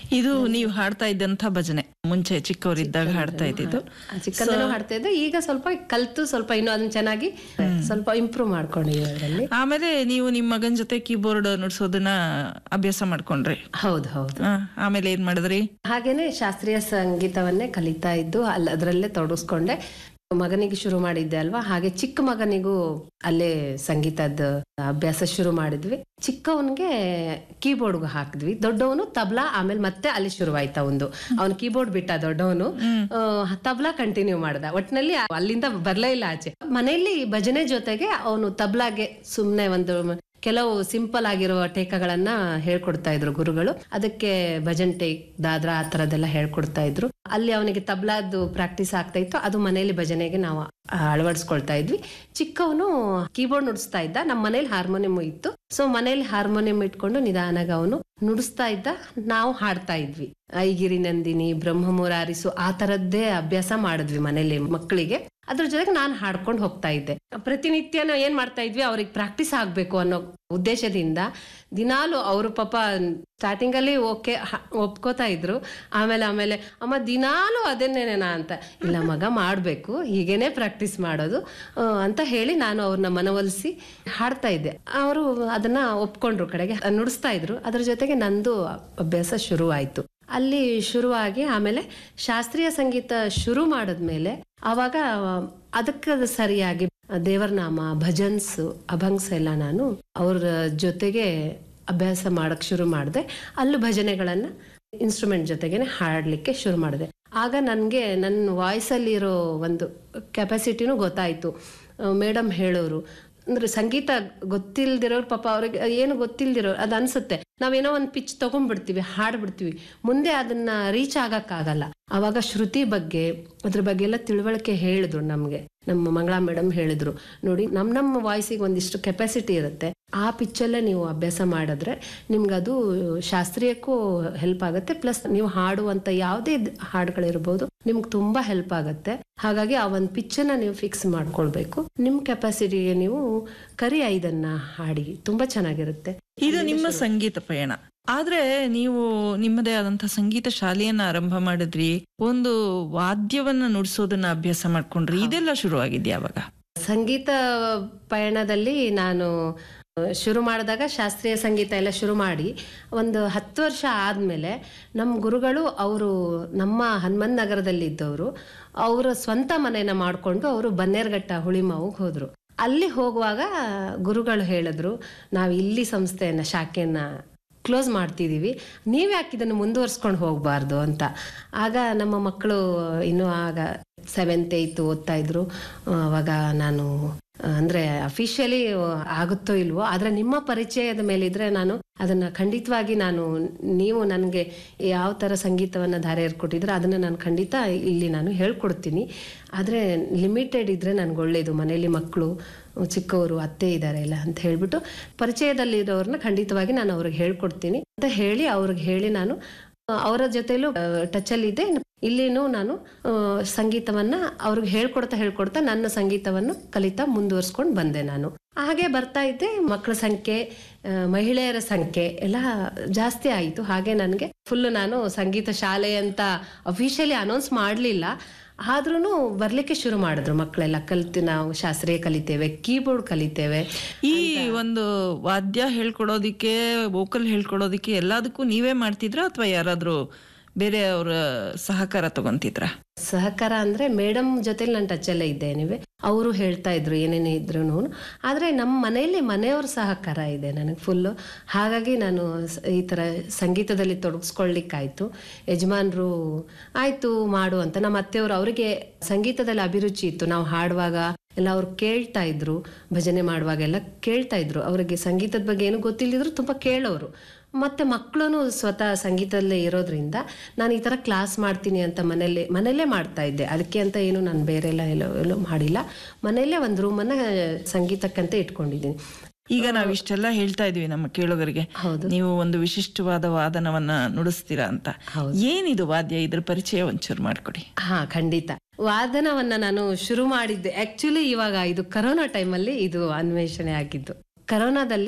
ಇದು ನೀವು ಹಾಡ್ತಾ ಇದ್ದಂಥ ಭಜನೆ ಮುಂಚೆ ಚಿಕ್ಕವರಿದ್ದಾಗ ಹಾಡ್ತಾ ಇದ್ದಿದ್ದು ಚಿಕ್ಕಂದನೂ ಹಾಡ್ತಾ ಇದ್ದೆ ಈಗ ಸ್ವಲ್ಪ ಕಲ್ತು ಸ್ವಲ್ಪ ಇನ್ನೂ ಅದನ್ನ ಚೆನ್ನಾಗಿ ಸ್ವಲ್ಪ ಇಂಪ್ರೂವ್ ಮಾಡ್ಕೊಂಡಿದ್ದೀವಿ ಅದರಲ್ಲಿ ಆಮೇಲೆ ನೀವು ನಿಮ್ಮ ಮಗನ ಜೊತೆ ಕೀಬೋರ್ಡ್ ನುಡ್ಸೋದನ್ನ ಅಭ್ಯಾಸ ಮಾಡ್ಕೊಂಡ್ರಿ ಹೌದು ಹೌದು ಆ, ಆಮೇಲೆ ಏನ್ ಮಾಡಿದ್ರಿ ಹಾಗೇನೆ ಶಾಸ್ತ್ರೀಯ ಸಂಗೀತವನ್ನೇ ಕಲಿತಾ ಇದ್ದು ಅಲ್ಲಿ ಅದರಲ್ಲೇ ತೊಡಗಿಸ್ಕೊಂಡೆ ಮಗನಿಗೆ ಶುರು ಮಾಡಿದ್ದೆ ಅಲ್ವಾ ಹಾಗೆ ಚಿಕ್ಕ ಮಗನಿಗೂ ಅಲ್ಲೇ ಸಂಗೀತದ ಅಭ್ಯಾಸ ಶುರು ಮಾಡಿದ್ವಿ ಚಿಕ್ಕವನ್ಗೆ ಕೀಬೋರ್ಡ್ಗೂ ಹಾಕಿದ್ವಿ ದೊಡ್ಡವನು ತಬ್ಲಾ ಆಮೇಲೆ ಮತ್ತೆ ಅಲ್ಲಿ ಶುರುವಾಯ್ತಾ ಒಂದು ಅವನು ಕೀಬೋರ್ಡ್ ಬಿಟ್ಟ ದೊಡ್ಡವನು ತಬ್ಲಾ ಕಂಟಿನ್ಯೂ ಮಾಡ್ದ ಒಟ್ನಲ್ಲಿ ಅಲ್ಲಿಂದ ಬರ್ಲೇ ಇಲ್ಲ ಆಚೆ ಮನೆಯಲ್ಲಿ ಭಜನೆ ಜೊತೆಗೆ ಅವನು ತಬ್ಲಾಗೆ ಸುಮ್ನೆ ಒಂದು ಕೆಲವು ಸಿಂಪಲ್ ಆಗಿರುವ ಟೇಕಗಳನ್ನ ಹೇಳ್ಕೊಡ್ತಾ ಇದ್ರು ಗುರುಗಳು ಅದಕ್ಕೆ ಭಜನ್ ಟೇಕ್ ದಾದ್ರಾ ಆ ತರದೆಲ್ಲ ಹೇಳ್ಕೊಡ್ತಾ ಇದ್ರು ಅಲ್ಲಿ ಅವನಿಗೆ ತಬ್ಲಾದ್ದು ಪ್ರಾಕ್ಟೀಸ್ ಆಗ್ತಾ ಇತ್ತು ಅದು ಮನೆಯಲ್ಲಿ ಭಜನೆಗೆ ನಾವು ಅಳವಡಿಸ್ಕೊಳ್ತಾ ಇದ್ವಿ ಚಿಕ್ಕವನು ಕೀಬೋರ್ಡ್ ನುಡಿಸ್ತಾ ಇದ್ದ ನಮ್ಮ ಮನೇಲಿ ಹಾರ್ಮೋನಿಯಂ ಇತ್ತು ಸೊ ಮನೇಲಿ ಹಾರ್ಮೋನಿಯಂ ಇಟ್ಕೊಂಡು ನಿಧಾನಾಗ ಅವನು ನುಡಿಸ್ತಾ ಇದ್ದ ನಾವು ಹಾಡ್ತಾ ಇದ್ವಿ ಐಗಿರಿ ನಂದಿನಿ ಬ್ರಹ್ಮ ಮುರಾರಿಸು ಆ ತರದ್ದೇ ಅಭ್ಯಾಸ ಮಾಡಿದ್ವಿ ಮನೇಲಿ ಮಕ್ಕಳಿಗೆ ಅದ್ರ ಜೊತೆಗೆ ನಾನು ಹಾಡ್ಕೊಂಡು ಹೋಗ್ತಾ ಇದ್ದೆ ಪ್ರತಿನಿತ್ಯ ನಾವು ಏನ್ ಮಾಡ್ತಾ ಇದ್ವಿ ಅವ್ರಿಗೆ ಪ್ರಾಕ್ಟೀಸ್ ಆಗ್ಬೇಕು ಅನ್ನೋ ಉದ್ದೇಶದಿಂದ ದಿನಾಲು ಅವರು ಪಾಪ ಸ್ಟಾರ್ಟಿಂಗ್ ಅಲ್ಲಿ ಓಕೆ ಒಪ್ಕೋತಾ ಇದ್ರು ಆಮೇಲೆ ಆಮೇಲೆ ಅಮ್ಮ ದಿನಾಲು ಅದನ್ನೇನೇನಾ ಅಂತ ಇಲ್ಲ ಮಗ ಮಾಡ್ಬೇಕು ಹೀಗೇನೆ ಪ್ರಾಕ್ಟೀಸ್ ಮಾಡೋದು ಆ, ಅಂತ ಹೇಳಿ ನಾನು ಅವ್ರನ್ನ ಮನವೊಲಿಸಿ ಹಾಡ್ತಾ ಇದ್ದೆ ಅವರು ಅದನ್ನ ಒಪ್ಕೊಂಡ್ರು ಕಡೆಗೆ ನುಡಿಸ್ತಾ ಇದ್ರು ಅದ್ರ ಜೊತೆಗೆ ನಂದು ಅಭ್ಯಾಸ ಶುರು ಆಯ್ತು ಅಲ್ಲಿ ಶುರುವಾಗಿ ಆಮೇಲೆ ಶಾಸ್ತ್ರೀಯ ಸಂಗೀತ ಶುರು ಮಾಡಿದ್ಮೇಲೆ ಆವಾಗ ಅದಕ್ಕೆ ಸರಿಯಾಗಿ ದೇವರ ನಾಮ ಭಜನ್ಸ್ ಅಭಂಗ್ಸ್ ಎಲ್ಲ ನಾನು ಅವ್ರ ಜೊತೆಗೆ ಅಭ್ಯಾಸ ಮಾಡಕ್ ಶುರು ಮಾಡಿದೆ ಅಲ್ಲೂ ಭಜನೆಗಳನ್ನ ಇನ್ಸ್ಟ್ರೂಮೆಂಟ್ ಜೊತೆಗೇನೆ ಹಾಡ್ಲಿಕ್ಕೆ ಶುರು ಮಾಡಿದೆ ಆಗ ನನಗೆ ನನ್ನ ವಾಯ್ಸಲ್ಲಿರೋ ಒಂದು ಕೆಪಾಸಿಟಿನೂ ಗೊತ್ತಾಯ್ತು ಮೇಡಮ್ ಹೇಳೋರು ಅಂದ್ರೆ ಸಂಗೀತ ಗೊತ್ತಿಲ್ದಿರೋರು ಪಾಪ ಅವ್ರಿಗೆ ಏನು ಗೊತ್ತಿಲ್ದಿರೋ ಅದು ಅನ್ಸುತ್ತೆ ನಾವೇನೋ ಒಂದು ಪಿಚ್ ತಗೊಂಡ್ಬಿಡ್ತೀವಿ ಹಾಡ್ಬಿಡ್ತೀವಿ ಮುಂದೆ ಅದನ್ನ ರೀಚ್ ಆಗಕ್ಕಾಗಲ್ಲ ಅವಾಗ ಶ್ರುತಿ ಬಗ್ಗೆ ಅದ್ರ ಬಗ್ಗೆ ಎಲ್ಲ ತಿಳುವಳಿಕೆ ಹೇಳಿದ್ರು ನಮ್ಗೆ ನಮ್ಮ ಮಂಗಳಾ ಮೇಡಮ್ ಹೇಳಿದ್ರು ನೋಡಿ ನಮ್ ನಮ್ಮ ವಾಯ್ಸಿಗೆ ಒಂದಿಷ್ಟು ಕೆಪಾಸಿಟಿ ಇರುತ್ತೆ ಆ ಪಿಚ್ಚಲ್ಲೇ ನೀವು ಅಭ್ಯಾಸ ಮಾಡಿದ್ರೆ ನಿಮ್ಗೆ ಅದು ಶಾಸ್ತ್ರೀಯಕ್ಕೂ ಹೆಲ್ಪ್ ಆಗುತ್ತೆ ಪ್ಲಸ್ ನೀವು ಹಾಡುವಂತ ಯಾವುದೇ ಹಾಡುಗಳಿರ್ಬೋದು ನಿಮ್ಗೆ ತುಂಬಾ ಹೆಲ್ಪ್ ಆಗುತ್ತೆ ಹಾಗಾಗಿ ಆ ಒಂದು ಪಿಚ್ಚನ್ನ ನೀವು ಫಿಕ್ಸ್ ಮಾಡ್ಕೊಳ್ಬೇಕು ನಿಮ್ ಕೆಪಾಸಿಟಿಗೆ ನೀವು ಕರಿ ಐದನ್ನ ಹಾಡಿ ತುಂಬಾ ಚೆನ್ನಾಗಿರುತ್ತೆ ಇದು ನಿಮ್ಮ ಸಂಗೀತ ಪಯಣ ಆದ್ರೆ ನೀವು ನಿಮ್ಮದೇ ಆದಂತ ಸಂಗೀತ ಶಾಲೆಯನ್ನ ಆರಂಭ ಮಾಡಿದ್ರಿ ಒಂದು ವಾದ್ಯವನ್ನ ನುಡಿಸೋದನ್ನ ಅಭ್ಯಾಸ ಮಾಡ್ಕೊಂಡ್ರಿ ಇದೆಲ್ಲ ಶುರುವಾಗಿದ್ಯಾ ಅವಾಗ ಸಂಗೀತ ಪಯಣದಲ್ಲಿ ನಾನು ಶುರು ಮಾಡಿದಾಗ ಶಾಸ್ತ್ರೀಯ ಸಂಗೀತ ಎಲ್ಲ ಶುರು ಮಾಡಿ ಒಂದು ಹತ್ತು ವರ್ಷ ಆದಮೇಲೆ ನಮ್ಮ ಗುರುಗಳು ಅವರು ನಮ್ಮ ಹನುಮನ್ ನಗರದಲ್ಲಿ ಇದ್ದವರು ಅವರ ಸ್ವಂತ ಮನೆಯನ್ನ ಮಾಡಿಕೊಂಡು ಅವರು ಬನ್ನೇರ್ಘಟ್ಟ ಹುಳಿಮಾವಿಗೆ ಹೋದರು ಅಲ್ಲಿ ಹೋಗುವಾಗ ಗುರುಗಳು ಹೇಳಿದ್ರು ನಾವು ಇಲ್ಲಿ ಸಂಸ್ಥೆಯನ್ನ ಶಾಖೆಯನ್ನ ಕ್ಲೋಸ್ ಮಾಡ್ತಿದ್ದೀವಿ ನೀವು ಯಾಕೆ ಇದನ್ನು ಮುಂದುವರ್ಸ್ಕೊಂಡು ಹೋಗಬಾರ್ದು ಅಂತ ಆಗ ನಮ್ಮ ಮಕ್ಕಳು ಇನ್ನೂ ಆಗ ಸೆವೆಂತ್ ಏಯ್ತ್ ಓದ್ತಾ ಇದ್ರು ಅವಾಗ ನಾನು ಅಂದ್ರೆ ಅಫಿಷಿಯಲಿ ಆಗುತ್ತೋ ಇಲ್ವೋ ಆದ್ರೆ ನಿಮ್ಮ ಪರಿಚಯದ ಮೇಲಿದ್ರೆ ನಾನು ಅದನ್ನ ಖಂಡಿತವಾಗಿ ನಾನು ನೀವು ನನಗೆ ಯಾವ ತರ ಸಂಗೀತವನ್ನ ಧಾರೆ ಏರ್ಕೊಟ್ಟಿದ್ರೆ ಅದನ್ನ ನಾನು ಖಂಡಿತ ಇಲ್ಲಿ ನಾನು ಹೇಳ್ಕೊಡ್ತೀನಿ ಆದ್ರೆ ಲಿಮಿಟೆಡ್ ಇದ್ರೆ ನನ್ಗೆ ಒಳ್ಳೇದು ಮನೇಲಿ ಮಕ್ಕಳು ಚಿಕ್ಕವರು ಅತ್ತೆ ಇದ್ದಾರೆ ಇಲ್ಲ ಅಂತ ಹೇಳ್ಬಿಟ್ಟು ಪರಿಚಯದಲ್ಲಿರೋರ್ನ ಖಂಡಿತವಾಗಿ ನಾನು ಅವ್ರಿಗೆ ಹೇಳ್ಕೊಡ್ತೀನಿ ಅಂತ ಹೇಳಿ ಅವ್ರಿಗೆ ಹೇಳಿ ನಾನು ಅವರ ಜೊತೆಲೂ ಟಚ್ ಅಲ್ಲಿ ಇದೆ ಇಲ್ಲಿನೂ ನಾನು ಆ, ಸಂಗೀತವನ್ನ ಅವ್ರಿಗೆ ಹೇಳ್ಕೊಡ್ತಾ ಹೇಳ್ಕೊಡ್ತಾ ನನ್ನ ಸಂಗೀತವನ್ನು ಕಲಿತಾ ಮುಂದುವರ್ಸ್ಕೊಂಡು ಬಂದೆ ನಾನು ಹಾಗೆ ಬರ್ತಾ ಇದ್ದೆ ಮಕ್ಕಳ ಸಂಖ್ಯೆ ಆ, ಮಹಿಳೆಯರ ಸಂಖ್ಯೆ ಎಲ್ಲ ಜಾಸ್ತಿ ಆಯಿತು ಹಾಗೆ ನನಗೆ ಫುಲ್ ನಾನು ಸಂಗೀತ ಶಾಲೆ ಅಂತ ಅಫಿಷಿಯಲಿ ಅನೌನ್ಸ್ ಮಾಡಲಿಲ್ಲ ಆದ್ರೂ ಬರ್ಲಿಕ್ಕೆ ಶುರು ಮಾಡಿದ್ರು ಮಕ್ಕಳೆಲ್ಲ ಕಲಿತು ನಾವು ಶಾಸ್ತ್ರೀಯ ಕಲಿತೇವೆ ಕೀಬೋರ್ಡ್ ಕಲಿತೇವೆ ಈ ಒಂದು ವಾದ್ಯ ಹೇಳ್ಕೊಡೋದಿಕ್ಕೆ ವೋಕಲ್ ಹೇಳ್ಕೊಡೋದಿಕ್ಕೆ ಎಲ್ಲದಕ್ಕೂ ನೀವೇ ಮಾಡ್ತಿದ್ರಾ ಅಥವಾ ಯಾರಾದ್ರೂ ಬೇರೆ ಅವರ ಸಹಕಾರ ತಗೊಂತಿದ್ರಾ ಸಹಕಾರ ಅಂದ್ರೆ ಮೇಡಮ್ ಜೊತೆಲಿ ನಾನು ಟಚಲ್ಲೇ ಇದ್ದೇನೆ ಅವರು ಹೇಳ್ತಾ ಇದ್ರು ಏನೇನೇ ಇದ್ರು ಆದ್ರೆ ನಮ್ಮ ಮನೆಯಲ್ಲಿ ಮನೆಯವ್ರ ಸಹಕಾರ ಇದೆ ನನಗೆ ಫುಲ್ಲು ಹಾಗಾಗಿ ನಾನು ಸ- ಈ ತರ ಸಂಗೀತದಲ್ಲಿ ತೊಡಗಿಸ್ಕೊಳ್ಲಿಕ್ಕಾಯ್ತು ಯಜಮಾನ್ರು ಆಯ್ತು ಮಾಡು ಅಂತ ನಮ್ಮ ಅತ್ತೆಯವರು ಅವರಿಗೆ ಸಂಗೀತದಲ್ಲಿ ಅಭಿರುಚಿ ಇತ್ತು ನಾವು ಹಾಡುವಾಗ ಎಲ್ಲ ಅವ್ರು ಕೇಳ್ತಾ ಇದ್ರು ಭಜನೆ ಮಾಡುವಾಗೆಲ್ಲ ಕೇಳ್ತಾ ಇದ್ರು ಅವರಿಗೆ ಸಂಗೀತದ ಬಗ್ಗೆ ಏನು ಗೊತ್ತಿಲ್ಲದಿದ್ರು ತುಂಬಾ ಕೇಳೋರು ಮತ್ತೆ ಮಕ್ಕಳು ಸ್ವತಃ ಸಂಗೀತದಲ್ಲೇ ಇರೋದ್ರಿಂದ ನಾನು ಈ ತರ ಕ್ಲಾಸ್ ಮಾಡ್ತೀನಿ ಅಂತ ಮನೇಲಿ ಮನೆಯಲ್ಲೇ ಮಾಡ್ತಾ ಇದ್ದೆ ಅದಕ್ಕೆ ಅಂತ ಏನು ನಾನು ಬೇರೆ ಎಲ್ಲ ಎಲ್ಲೋ ಎಲ್ಲೋ ಮಾಡಿಲ್ಲ ಮನೆಯಲ್ಲೇ ಒಂದು ರೂಮನ್ನ ಸಂಗೀತಕ್ಕಂತ ಇಟ್ಕೊಂಡಿದ್ದೀನಿ ಈಗ ನಾವ್ ಇಷ್ಟೆಲ್ಲ ಹೇಳ್ತಾ ಇದೀವಿ ನಮ್ಮ ಕೇಳುಗರಿಗೆ ಹೌದು. ನೀವು ಒಂದು ವಿಶಿಷ್ಟವಾದ ವಾದನವನ್ನ ನುಡಿಸ್ತೀರಾ ಅಂತ ಹೌದು. ಏನಿದು ವಾದ್ಯ ಇದ್ರ ಪರಿಚಯ ಒಂಚೂರು ಮಾಡ್ಕೊಡಿ ಹಾ ಖಂಡಿತ ವಾದನವನ್ನ ನಾನು ಶುರು ಮಾಡಿದ್ದೆ ಆಕ್ಚುಲಿ ಇವಾಗ ಇದು ಕರೋನಾ ಟೈಮಲ್ಲಿ ಇದು ಅನ್ವೇಷಣೆ ಆಗಿದ್ದು ಕರೋನಾದಲ್ಲಿ